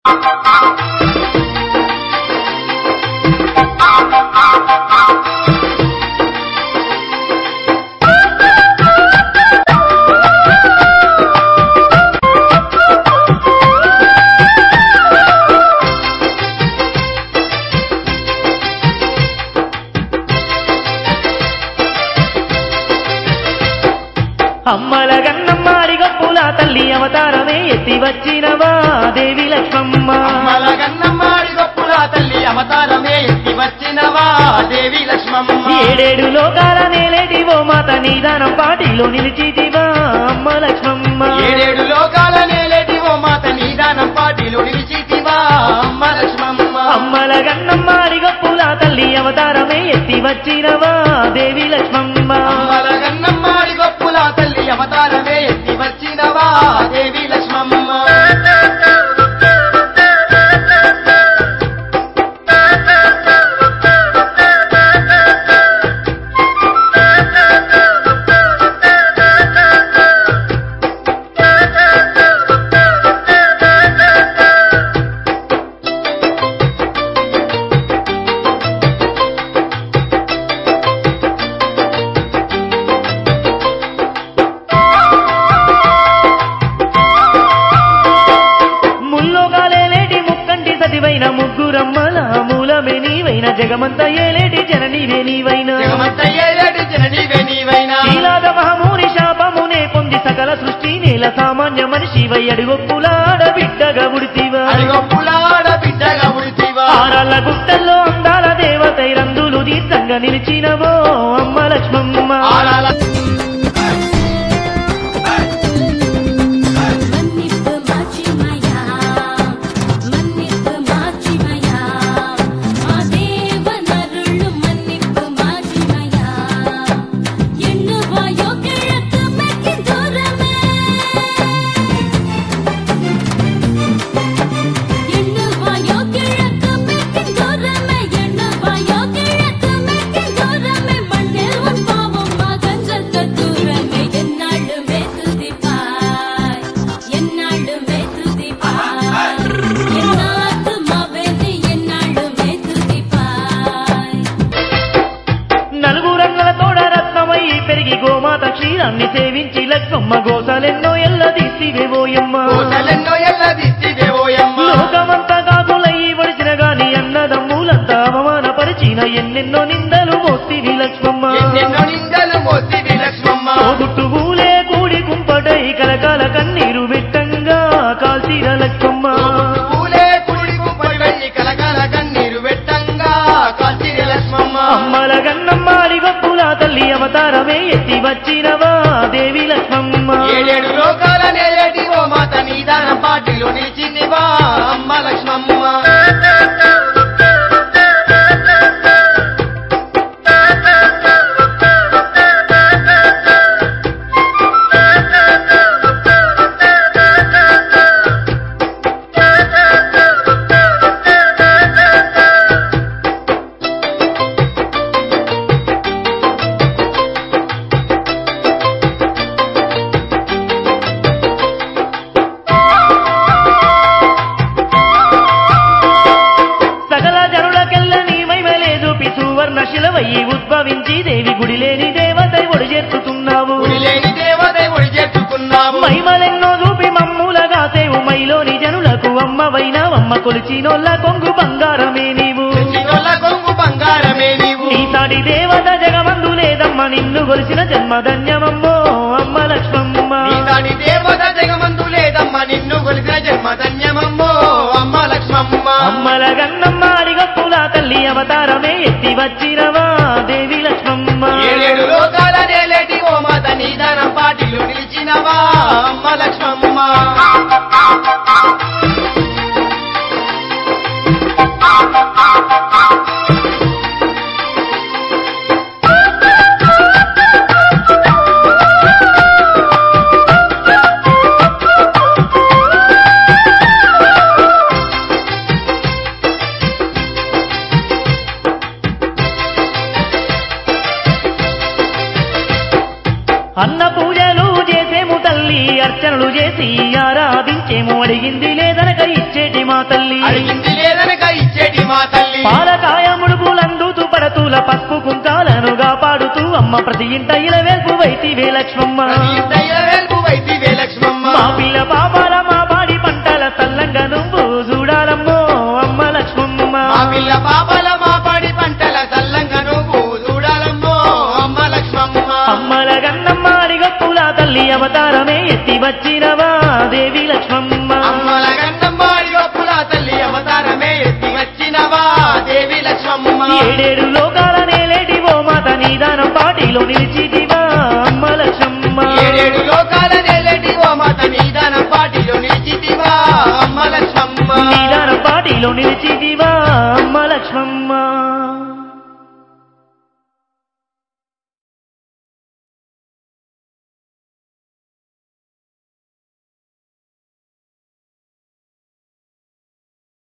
అమ్మల గన్నమ్మాడి గప్పుల తల్లి అవతారమే ఎత్తి వచ్చినవా దేవి లక్ష్మమ్మ అమ్మల గన్నమ్మాడి గొప్పుల తల్లి అవతారమే ఎత్తి వచ్చినవా దేవి లక్ష్మమ్మ ఏడేడు లోకాల నేలేటి ఓ మాత నీదానం పాటిలో నిలిచితివా అమ్మ లక్ష్మమ్మ ఏడేడు లోకాల నేలేటి ఓ మాత నీదానం పాటిలో నిలిచితివా అమ్మ లక్ష్మమ్మ అమ్మల గన్నమ్మాడి గప్పుల తల్లి అవతారమే ఎత్తి వచ్చినవా దేవి లక్ష్మమ్మ అమ్మల గన్నమ్మాడి గొప్పుల తల్లి అవతారమే ఎత్తి వచ్చినవా దేవి లక్ష్మమ్మ ముల్లోగాలేటి ముక్కంటి సతివైన ముగ్గురమ్మల మూలమే నీవైన జగమంత ఏలేటి జననీవే నీవైన జగమంత ఏలేటి జననీవే నీవైనా ఈలాద మహమూరి శాపమునే పొంది సకల సృష్టి నేల సామాన్య మనిషివై అడుగొప్పులాడ బిడ్డగా ఉడితివా అడిగొప్పులాడ బిడ్డగా ఉడితివా ఆరాళ్ళ గుట్టల్లో అందాల దేవతై రందులు దీర్ఘంగా నిలిచినవో అమ్మ లక్ష్మమ్మ ఆరాల మన్నిప్పు మాచిమయా మన్నిప్పు మాచిమయా మా దేవనరుళ్ళు మన్నిప్పు మాచిమయా ఎన్నువాయో కిழக்கு மெக்கி தூரமே எண்ணுவாயோ கிழக்கு மெக்கி தூரமே எண்ணுவாயோ கிழக்கு மெக்கி தூரமே மண்ணில் உன் பாவம் மகஞ்சத்த தூரமே என்னாளுமே துதிப்பாய் என்னாளுமே துதிப்பாய் என்னாத்து மவெனி என்னாளுமே துதிப்பாய் నలుగురంగల తోడ రత్నమై పెరిగి గోమాత క్షీరాన్ని సేవించి లక్ష్మమ్మ గోసలెన్నో ఎల్ల తీసివేవోయమ్మ కోటలెన్నో ఎల్ల దిష్టిదేవోయమ్మ లోకమంతా కాకులయ్యి వడిచిన గాని అన్నదమ్ములంతా అవమానపరిచిన ఎన్నెన్నో నిందలు మోస్తివి లక్ష్మమ్మ ఎన్నెన్నో నిందలు మోసివి లక్ష్మమ్మ తోబుట్టువులే కూడి కుంపటై కలకాల కన్నీరు వెట్టంగా కాల్చిన లక్ష్మమ్మ పూలే కుడి కుప్పై వెళ్ళి కలకల కన్నీరు వెట్టంగా కాల్చిరి లక్ష్మమ్మ అమ్మల గన్నమ్మాడి గొప్పుల తల్లి అవతారమే ఎత్తి వచ్చినవా దేవి లక్ష్మమ్మ ఏడేడు లోకాల నేలేటి ఓ మాత నీదానం పాటిలో నిలిచిందివా అమ్మ లక్ష్మమ్మ సకల జనులకెల్ల నీ మహిమలే చూపి సువర్ణ శిలవయ్యి ఉద్భవించి దేవి గుడి లేని దేవతై ఒడి చేర్చుతున్నావు లేని దేవతై ఒడి చేర్చుకున్నావు మహిమలెన్నో చూపి మమ్ములగా సేవు మైలోని జనులకు అమ్మవైనవమ్మ కొలిచినోళ్ళ కొంగు బంగారమే నీవు చిన్నోళ్ళ కొంగు బంగారమే నీవు నీ సాటి దేవత జగమందు లేదమ్మ నిన్ను గొలిచిన జన్మధన్యమమ్మో అమ్మ లక్ష్మమ్మ నీదాని దేవత జగమందు లేదమ్మ నిన్ను కొలిసిన జన్మ ధన్యమమ్మో అమ్మ లక్ష్మమ్మ అమ్మల గన్నమ్మ అడిగప్పుల తల్లి అవతారమే ఎత్తి వచ్చినవా దేవి లక్ష్మమ్మ ఏడేడు లోకాల నేలేటి ఓ మాత నీదానం పాటిలో నిలిచినవా అమ్మ లక్ష్మమ్మ అన్న పూజలు చేసేము తల్లి అర్చనలు చేసి ఆరాధించ ఇచ్చేమో అడిగింది లేదనక ఇచ్చేటి మా తల్లి అడిగింది లేదనక ఇచ్చేటి మా తల్లి పాలకాయ ముడుపులందుతూ పడతూల పసుపు కుంకాలను కాపాడుతూ అమ్మ ప్రతి ఇంట ఇలవేల్పు వైతివే లక్ష్మమ్మ ఇంతయ్య వెల్పు వైతివే లక్ష్మమ్మ మా పిల్ల పాపాల మా పాడి పంటల సల్లంగా నువ్వు చూడాలమ్మో అమ్మ లక్ష్మమ్మ మా పిల్ల పాపల మా పాడి పంటల చల్లంగా నువ్వు చూడాలమ్మో అమ్మ లక్ష్మమ్మ అమ్మల గన్నమ్మ అడిగప్పుల తల్లి అవతారమే ఎత్తి వచ్చినవా దేవి లక్ష్మమ్మ అమ్మల గన్నమ్మాడి గొప్పుల తల్లి అవతారమే ఎత్తి వచ్చినవా దేవి లక్ష్మమ్మ ఏడేడు లోకాల నేలేటి ఓ మాత నీదానం పాటిలో నిలిచిదివా అమ్మ లక్ష్మమ్మ ఏడేడు లోకాల నేలేటి ఓ మాత నీదానం పాటిలో నిలిచితివా అమ్మ లక్ష్మమ్మ నీదానం పాటిలో నిలిచిదివా అమ్మ లక్ష్మమ్మ